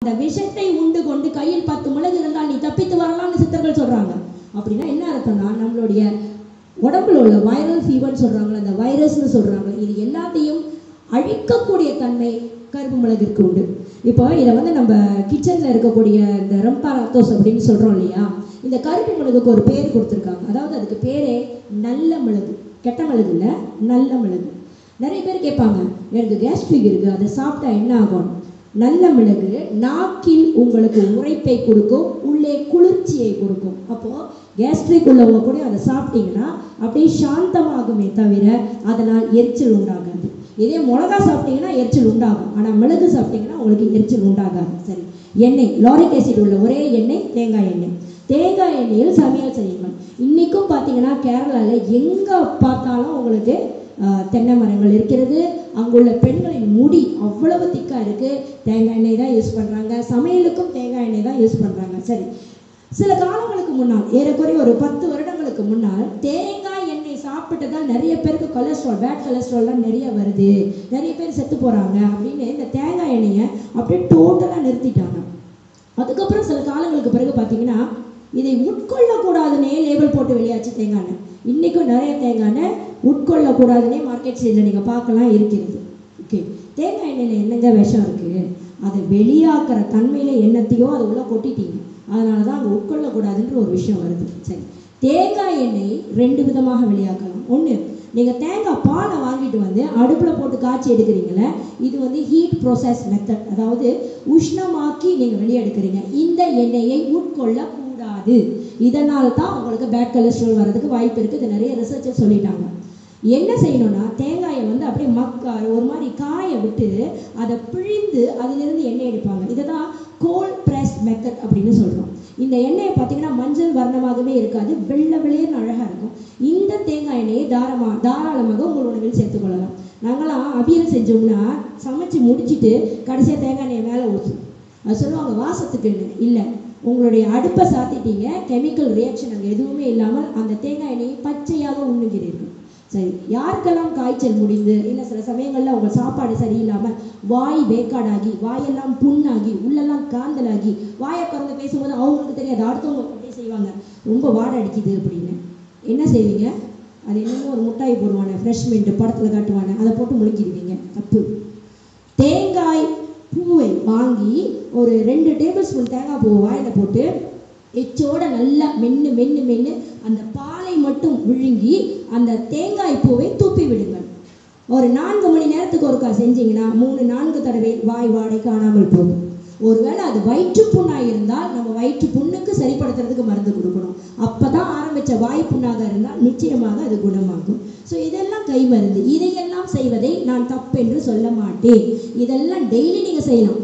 அந்த விஷத்தை உண்டு கொண்டு கையில் பத்து மிளகு இருந்தால் நீ தப்பித்து வரலாம்னு சித்தர்கள் சொல்றாங்க அப்படின்னா என்ன அர்த்தம்னா நம்மளுடைய உடம்புல உள்ள வைரல் ஃபீவர்னு சொல்றாங்களே அந்த வைரஸ்னு சொல்றாங்க இது எல்லாத்தையும் அழிக்கக்கூடிய தன்மை கருப்பு மிளகிற்கு உண்டு இப்போ இதை வந்து நம்ம கிச்சனில் இருக்கக்கூடிய இந்த ரம்பாராத்தோஸ் அப்படின்னு சொல்கிறோம் இல்லையா இந்த கருப்பு மிளகுக்கு ஒரு பேர் கொடுத்துருக்காங்க அதாவது அதுக்கு பேரே நல்ல மிளகு கெட்ட மிளகு இல்லை நல்ல மிளகு நிறைய பேர் கேட்பாங்க எனக்கு கேஸ்ட்ரிக் இருக்குது அதை சாப்பிட்டா என்ன ஆகும் நல்ல மிளகு நாக்கில் உங்களுக்கு உரைப்பை கொடுக்கும் உள்ளே குளிர்ச்சியை கொடுக்கும் அப்போது கேஸ்ட்ரிக் உள்ளவங்க கூட அதை சாப்பிட்டீங்கன்னா அப்படியே சாந்தமாகுமே தவிர அதனால் எரிச்சல் உண்டாகாது இதே மிளகா சாப்பிட்டீங்கன்னா எரிச்சல் உண்டாகும் ஆனால் மிளகு சாப்பிட்டீங்கன்னா உங்களுக்கு எரிச்சல் உண்டாகாது சரி எண்ணெய் லாரிக் ஆசிட் உள்ள ஒரே எண்ணெய் தேங்காய் எண்ணெய் தேங்காய் எண்ணெயில் சமையல் செய்யுங்கள் இன்றைக்கும் பார்த்தீங்கன்னா கேரளாவில் எங்கே பார்த்தாலும் உங்களுக்கு ஆஹ், தென்னை மரங்கள் இருக்கிறது அங்குள்ள பெண்களின் முடி அவ்வளவு திக்காக இருக்குது தேங்காய் எண்ணெய் தான் யூஸ் பண்ணுறாங்க சமையலுக்கும் தேங்காய் எண்ணெய் தான் யூஸ் பண்ணுறாங்க சரி சில காலங்களுக்கு முன்னால் ஏறக்குறைய ஒரு பத்து வருடங்களுக்கு முன்னால் தேங்காய் எண்ணெய் சாப்பிட்டதால் நிறைய பேருக்கு கொலஸ்ட்ரால் பேட் கொலஸ்ட்ரால்லாம் நிறைய வருது நிறைய பேர் செத்து போகிறாங்க அப்படின்னு இந்த தேங்காய் எண்ணெயை அப்படியே டோட்டலாக நிறுத்திட்டாங்க அதுக்கப்புறம் சில காலங்களுக்கு பிறகு பார்த்தீங்கன்னா இதை உட்கொள்ளக்கூடாதுன்னே லேபிள் போட்டு வெளியாச்சு தேங்காய் எண்ணெய் இன்றைக்கும் நிறைய தேங்காய் எண்ணெய் உட்கொள்ளக்கூடாதுன்னே மார்க்கெட் சைடில் நீங்கள் பார்க்கலாம் இருக்கிறது ஓகே தேங்காய் எண்ணெயில் என்னங்க விஷம் இருக்குது அதை வெளியாக்குற தன்மையில் எண்ணத்தையோ அதை உள்ள கொட்டிட்டீங்க அதனால தான் அங்கே உட்கொள்ளக்கூடாதுன்ற ஒரு விஷயம் வருது சரி தேங்காய் எண்ணெய் ரெண்டு விதமாக வெளியாக்கலாம் ஒன்று நீங்கள் தேங்காய் பாலை வாங்கிட்டு வந்து அடுப்பில் போட்டு காய்ச்சி எடுக்கிறீங்களே இது வந்து ஹீட் ப்ரோசஸ் மெத்தட் அதாவது உஷ்ணமாக்கி நீங்கள் வெளியே எடுக்கிறீங்க இந்த எண்ணெயை உட்கொள்ளக்கூடாது இதனால தான் உங்களுக்கு பேட் கொலஸ்ட்ரால் வர்றதுக்கு வாய்ப்பு இருக்குது இது நிறைய ரிசர்ச்சர் சொல்லிட்டாங்க என்ன செய்யணும்னா தேங்காயை வந்து அப்படியே மக்க ஒரு மாதிரி காய விட்டு அதை பிழிந்து அதிலிருந்து எண்ணெய் எடுப்பாங்க இதை தான் கோல் ப்ரெஸ் மெத்தட் அப்படின்னு சொல்கிறோம் இந்த எண்ணெயை பார்த்தீங்கன்னா மஞ்சள் வர்ணமாகவே இருக்காது வெள்ளை வெளியேன்னு அழகாக இருக்கும் இந்த தேங்காய் எண்ணெயை தாரமாக தாராளமாக உங்கள் உணவில் சேர்த்துக்கொள்ளலாம் நாங்களாம் அவியல் செஞ்சோம்னா சமைச்சு முடிச்சிட்டு கடைசியாக தேங்காய் எண்ணெயை மேலே ஊற்றுவோம் அது சொல்லுவாங்க வாசத்துக்குன்னு இல்லை உங்களுடைய அடுப்பை சாத்திட்டீங்க கெமிக்கல் ரியாக்ஷன் அங்கே எதுவுமே இல்லாமல் அந்த தேங்காய் எண்ணெயை பச்சையாக உண்ணுகிறீர்கள் சரி யாருக்கெல்லாம் காய்ச்சல் முடிந்து இல்லை சில சமயங்களில் உங்கள் சாப்பாடு சரியில்லாமல் வாய் வேக்காடாகி வாயெல்லாம் புண்ணாகி உள்ளெல்லாம் காந்தலாகி வாயை திறந்து பேசும்போது அவங்களுக்கு தெரியாது அடுத்தவங்க அப்படியே செய்வாங்க ரொம்ப வாடை அடிக்குது அப்படின்னு என்ன செய்வீங்க அது என்னமோ ஒரு முட்டாய் போடுவானே ஃப்ரெஷ் மின்ட் படத்தில் காட்டுவானே அதை போட்டு முழுங்கிடுவீங்க தப்பு தேங்காய் பூவை வாங்கி ஒரு ரெண்டு டேபிள் ஸ்பூன் தேங்காய் பூவை வாயில் போட்டு எச்சோட நல்லா மென்று மென்று மென்று அந்த பாலை மட்டும் விழுங்கி அந்த தேங்காய் பூவை தூப்பி விடுங்கள் ஒரு நான்கு மணி நேரத்துக்கு ஒருக்கா செஞ்சீங்கன்னா மூணு நான்கு தடவை வாய் வாடை காணாமல் போகும் ஒருவேளை அது வயிற்று புண்ணாக இருந்தால் நம்ம வயிற்று புண்ணுக்கு சரிப்படுத்துறதுக்கு மருந்து கொடுக்கணும் அப்போ தான் ஆரம்பித்த வாய் புண்ணாக இருந்தால் நிச்சயமாக அது குணமாகும் ஸோ இதெல்லாம் கை மருந்து இதையெல்லாம் செய்வதை நான் தப்பென்று சொல்ல மாட்டேன் இதெல்லாம் டெய்லி நீங்கள் செய்யலாம்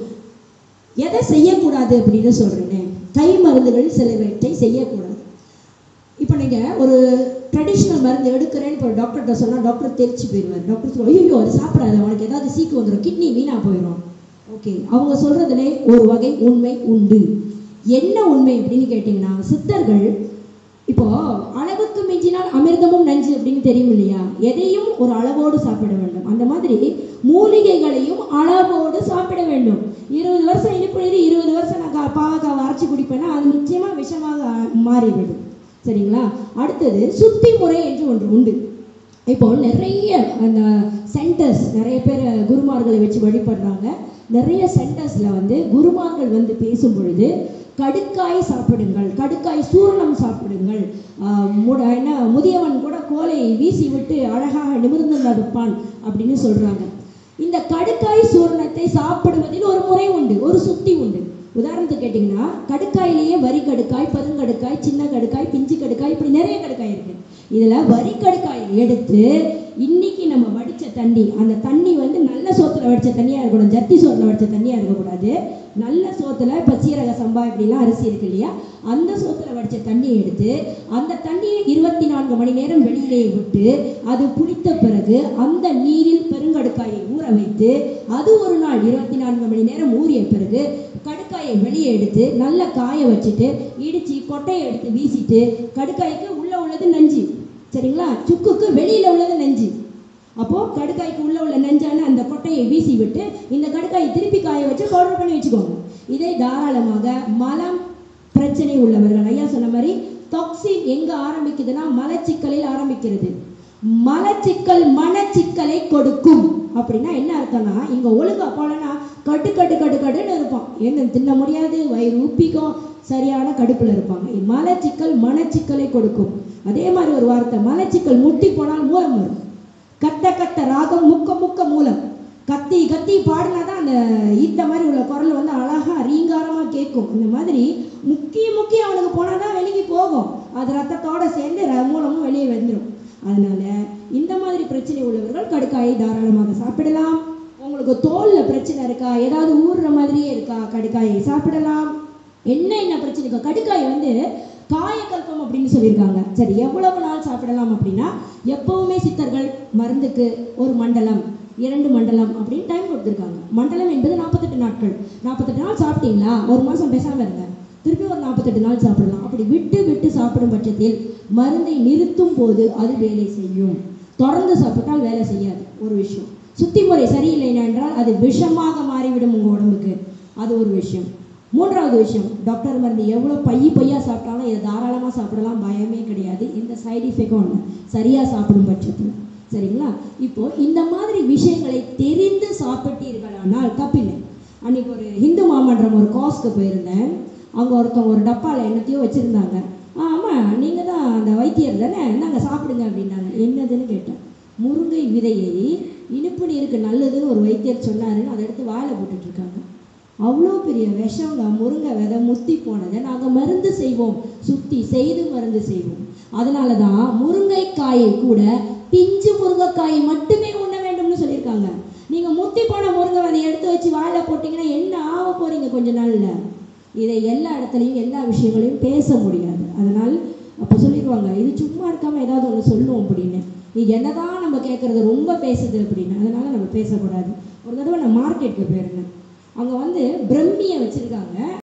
எதை செய்யக்கூடாது அப்படின்னு சொல்கிறேனே கை மருந்துகள் சிலவற்றை செய்யக்கூடாது இப்போ நீங்கள் ஒரு ட்ரெடிஷ்னல் மருந்து எடுக்கிறேன்னு இப்போ டாக்டர்கிட்ட சொன்னால் டாக்டர் தெரிச்சு போயிடுவார் டாக்டர் சொல்லுவார் ஐயோ அது சாப்பிடாத உனக்கு ஏதாவது சீக்கு வந்துடும் கிட்னி வீணாக போயிடும் ஓகே அவங்க சொல்கிறதுலே ஒரு வகை உண்மை உண்டு என்ன உண்மை அப்படின்னு கேட்டிங்கன்னா சித்தர்கள் இப்போ அளவுக்கு மிஞ்சினால் அமிர்தமும் நஞ்சு அப்படின்னு தெரியும் இல்லையா எதையும் ஒரு அளவோடு சாப்பிட வேண்டும் அந்த மாதிரி மூலிகைகளையும் அளவோடு சாப்பிட வேண்டும் இருபது வருஷம் இனிப்பு நீர் இருபது வருஷம் நான் கா- பாவக்காவை அரைச்சி குடிப்பேன்னா அது நிச்சயமாக விஷமாக மாறிவிடும் சரிங்களா அடுத்தது சுத்தி முறை என்று ஒன்று உண்டு இப்போ நிறைய அந்த சென்டர்ஸ் நிறைய பேர் குருமார்களை வச்சு வழிபடுறாங்க நிறைய சென்டர்ஸில் வந்து குருமார்கள் வந்து பேசும் பொழுது கடுக்காய் சாப்பிடுங்கள் கடுக்காய் சூரணம் சாப்பிடுங்கள் ஆஹ் முட என்ன முதியவன் கூட கோலை வீசி விட்டு அழகாக நிமிர்ந்து நடப்பான் அப்படின்னு சொல்கிறாங்க இந்த கடுக்காய் சூரணத்தை சாப்பிடுவதில் ஒரு முறை உண்டு ஒரு சுத்தி உண்டு உதாரணத்துக்கு கேட்டிங்கன்னா கடுக்காயிலேயே வரி கடுக்காய் பருங்கடுக்காய் சின்ன கடுக்காய் பிஞ்சு கடுக்காய் இப்படி நிறைய கடுக்காய் இருக்கு இதில் வரி கடுக்காயை எடுத்து இன்னைக்கு நம்ம வடித்த தண்ணி அந்த தண்ணி வந்து நல்ல சோத்துல வடித்த தண்ணியாக இருக்கணும் ஜத்தி சோத்துல வடித்த தண்ணியாக இருக்கக்கூடாது நல்ல சோத்துல இப்போ சீரக சம்பா இப்படிலாம் அரிசி இருக்கு இல்லையா அந்த சோத்துல வடித்த தண்ணியை எடுத்து அந்த தண்ணியை இருபத்தி நான்கு மணி நேரம் வெளியிலே விட்டு அது புளித்த பிறகு அந்த நீரில் பெருங்கடுக்காயை ஊற வைத்து அது ஒரு நாள் இருபத்தி நான்கு மணி நேரம் ஊறிய பிறகு கடுக்காயை வெளியே எடுத்து நல்லா காய வச்சுட்டு இடிச்சு கொட்டையை எடுத்து வீசிட்டு கடுக்காய்க்கு உள்ள உள்ளது நஞ்சு சரிங்களா சுக்குக்கு வெளியில உள்ளது நஞ்சு அப்போ கடுக்காய்க்கு உள்ள உள்ள நஞ்சான அந்த கொட்டையை வீசி விட்டு இந்த கடுக்காயை திருப்பி காய வச்சு பவுடர் பண்ணி வச்சுக்கோங்க இதை தாராளமாக மலம் பிரச்சனை உள்ளவர்கள் ஐயா சொன்ன மாதிரி டாக்ஸின் எங்க ஆரம்பிக்குதுன்னா மலச்சிக்கலில் ஆரம்பிக்கிறது மலச்சிக்கல் மனச்சிக்கலை கொடுக்கும் அப்படின்னா என்ன அர்த்தம்னா இங்க ஒழுங்கா போலன்னா கட்டு கட்டு கட்டு கட்டுன்னு இருப்பான் என்ன தின்ன முடியாது வயிறு உப்பிக்கும் சரியான கடுப்புல இருப்பாங்க மலச்சிக்கல் மனச்சிக்கலை கொடுக்கும் அதே மாதிரி ஒரு வார்த்தை மலச்சிக்கல் முட்டி போனால் மூலம் வரும் கத்த கத்த ராகம் முக்க முக்க மூலம் கத்தி கத்தி பாடினாதான் அந்த ஈத்த மாதிரி உள்ள குரல் வந்து அழகா ரீங்காரமா கேட்கும் இந்த மாதிரி முக்கிய முக்கிய அவனுக்கு போனாதான் வெளியே போகும் அது ரத்தத்தோட சேர்ந்து ர- மூலமும் வெளியே வந்துடும் அதனால இந்த மாதிரி பிரச்சனை உள்ளவர்கள் கடுக்காயை தாராளமாக சாப்பிடலாம் உங்களுக்கு தோல்ல பிரச்சனை இருக்கா ஏதாவது ஊறுற மாதிரியே இருக்கா கடுக்காயை சாப்பிடலாம் என்ன என்ன பிரச்சனை இருக்கா கடுக்காய் வந்து காயக்கல்பம் அப்படின்னு சொல்லியிருக்காங்க சரி எவ்வளவு நாள் சாப்பிடலாம் அப்படின்னா எப்பவுமே சித்தர்கள் மருந்துக்கு ஒரு மண்டலம் இரண்டு மண்டலம் அப்படின்னு டைம் கொடுத்துருக்காங்க மண்டலம் என்பது நாற்பத்தெட்டு நாட்கள் நாற்பத்தெட்டு நாள் சாப்பிட்டீங்களா ஒரு மாதம் பேசாம இருங்க திருப்பி ஒரு நாற்பத்தெட்டு நாள் சாப்பிடலாம் அப்படி விட்டு விட்டு சாப்பிடும் பட்சத்தில் மருந்தை நிறுத்தும் போது அது வேலை செய்யும் தொடர்ந்து சாப்பிட்டால் வேலை செய்யாது ஒரு விஷயம் சுத்தி முறை சரியில்லை என்றால் அது விஷமாக மாறிவிடும் உங்க உடம்புக்கு அது ஒரு விஷயம் மூன்றாவது விஷயம் டாக்டர் மருந்து எவ்வளோ பைய பையா சாப்பிட்டாலும் இதை தாராளமாக சாப்பிடலாம் பயமே கிடையாது எந்த சைடு எஃபெக்டும் இல்லை சரியாக சாப்பிடும் பட்சத்தில் சரிங்களா இப்போ இந்த மாதிரி விஷயங்களை தெரிந்து சாப்பிட்டீர்களானால் தப்பில்லை அன்னைக்கு ஒரு ஹிந்து மாமன்றம் ஒரு காஸ்க்கு போயிருந்தேன் அங்கே ஒருத்தவங்க ஒரு டப்பாவில் என்னத்தையோ வச்சுருந்தாங்க ஆமாம் நீங்கள் தான் அந்த வைத்தியர் தானே நாங்கள் சாப்பிடுங்க அப்படின்னாங்க என்னதுன்னு கேட்டேன் முருங்கை விதையை இனிப்பு நீருக்கு நல்லதுன்னு ஒரு வைத்தியர் சொன்னாருன்னு அதை எடுத்து வாயில போட்டுட்டு இருக்காங்க அவ்வளோ பெரிய விஷங்க முருங்கை விதை முத்தி போனதை நாங்கள் மருந்து செய்வோம் சுத்தி செய்து மருந்து செய்வோம் அதனால தான் முருங்கைக்காயை கூட பிஞ்சு முருங்கைக்காயை மட்டுமே உண்ண வேண்டும்னு சொல்லியிருக்காங்க நீங்கள் முத்தி போன முருங்கை விதையை எடுத்து வச்சு வாயில போட்டிங்கன்னா என்ன ஆக போறீங்க கொஞ்ச நாள்ல இதை எல்லா இடத்துலையும் எல்லா விஷயங்களையும் பேச முடியாது அதனால் அப்போ சொல்லிடுவாங்க இது சும்மா இருக்காம ஏதாவது ஒன்று சொல்லும் அப்படின்னு இது என்னதான் நம்ம கேட்குறது ரொம்ப பேசுது அப்படின்னு அதனால நம்ம பேசக்கூடாது ஒரு தடவை நான் மார்க்கெட்டுக்கு போயிருந்தேன் அங்கே வந்து பிரம்மியை வச்சுருக்காங்க